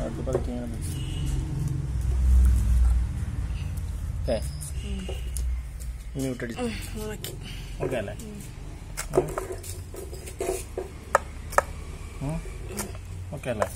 പതുക്കെ പതുക്കെ ഇങ്ങനെ പിടിച്ച്. ഓക്കെ ഇനി വിട്ടടിച്ചു ഉണക്കി ഓക്കെ അല്ലേ ഓക്കെ അല്ലേ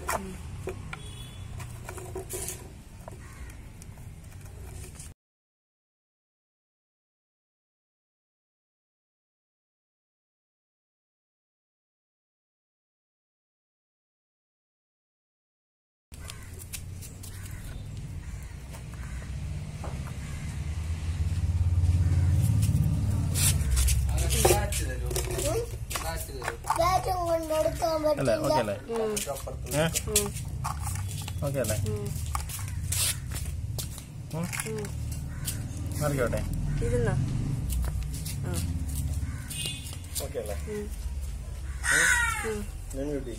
ബാറ്റും കൊണ്ടെടുക്കാൻ അല്ലേ ഓക്കെ പറ്റില്ല അല്ലേ ഉം. ഏ ഉം. ഓക്കെ അല്ലേ ഉം. ഉം. ഉം. മറിക്കോട്ടെ ഇരുന്നോ ആ ഓക്കെ അല്ലേ ഉം. ഉം. ഞാൻ കിട്ടി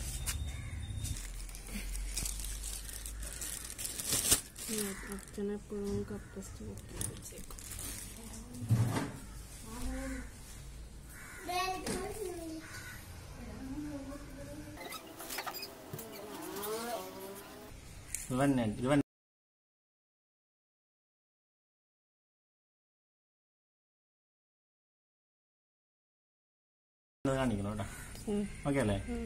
ഉം. അച്ഛനെപ്പോഴും കപ്പസ്റ്റ് വെച്ചേക്കും ഇവൻ ഇവൻ കാണിക്കണം കേട്ടോ ഉം. ഓക്കെ അല്ലേ ഉം.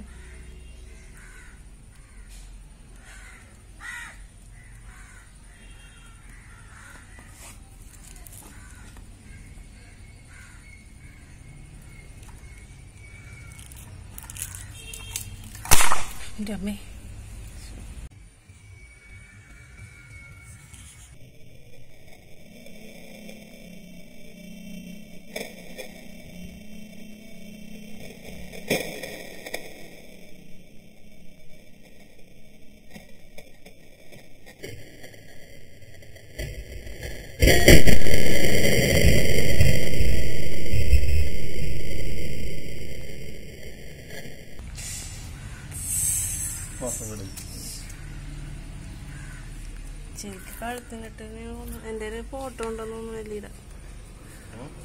എൻ്റെ അമ്മേ ഓഫ് ഇവിടെ ശരിക്കും കഴുത്തിനിട്ട് എൻ്റെ ഒരു ഫോട്ടോ ഉണ്ടെന്നൊന്നും വലിയ ഉം.